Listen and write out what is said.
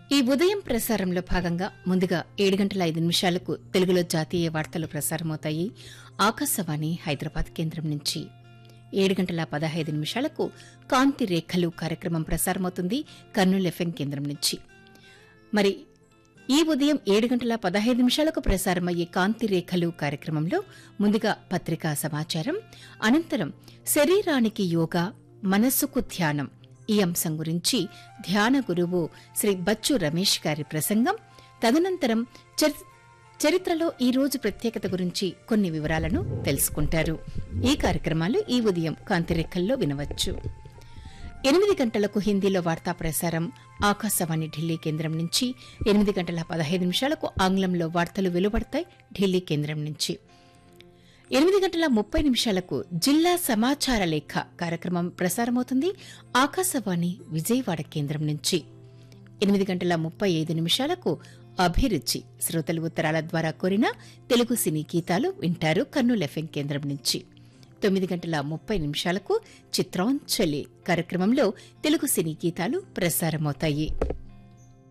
ఈ ఉదయం ప్రసారంలో భాగంగా ముందుగా ఏడు గంటల ఐదు నిమిషాలకు తెలుగులో జాతీయ వార్తలు ప్రసారమవుతాయి ఆకాశవాణి హైదరాబాద్ కేంద్రం నుంచి ఏడు గంటల పదహైదు నిమిషాలకు కాంతి రేఖలు కార్యక్రమం ప్రసారమవుతుంది కర్నూలు ఎఫ్ఎం కేంద్రం నుంచి మరి ఈ ఉదయం ఏడు గంటల పదహైదు నిమిషాలకు ప్రసారమయ్యే కాంతి రేఖలు కార్యక్రమంలో ముందుగా పత్రికా సమాచారం అనంతరం శరీరానికి యోగా మనస్సుకు ధ్యానం ఈ అంశం గురించి ధ్యాన గురువు శ్రీ బచ్చు రమేష్ గారి ప్రసంగం తదనంతరం చరి- చరిత్రలో ఈ రోజు ప్రత్యేకత గురించి కొన్ని వివరాలను తెలుసుకుంటారు ఈ కార్యక్రమాలు ఈ ఉదయం కాంతిరేఖల్లో వినవచ్చు ఎనిమిది గంటలకు హిందీలో వార్తా ప్రసారం ఆకాశవాణి ఢిల్లీ కేంద్రం నుంచి ఎనిమిది గంటల పదహైదు నిమిషాలకు ఆంగ్లంలో వార్తలు వెలువడతాయి ఢిల్లీ కేంద్రం నుంచి ఎనిమిది గంటల ముప్పై నిమిషాలకు జిల్లా సమాచార లేఖ కార్యక్రమం ప్రసారమవుతుంది ఆకాశవాణి విజయవాడ కేంద్రం నుంచి ఎనిమిది గంటల ముప్పై ఐదు నిమిషాలకు అభిరుచి శ్రోతలు ఉత్తరాల ద్వారా కోరిన తెలుగు సినీ గీతాలు వింటారు కర్నూలు ఎఫ్ఎం కేంద్రం నుంచి తొమ్మిది గంటల ముప్పై నిమిషాలకు చిత్రాంజలి కార్యక్రమంలో తెలుగు సినీ గీతాలు ప్రసారమవుతాయి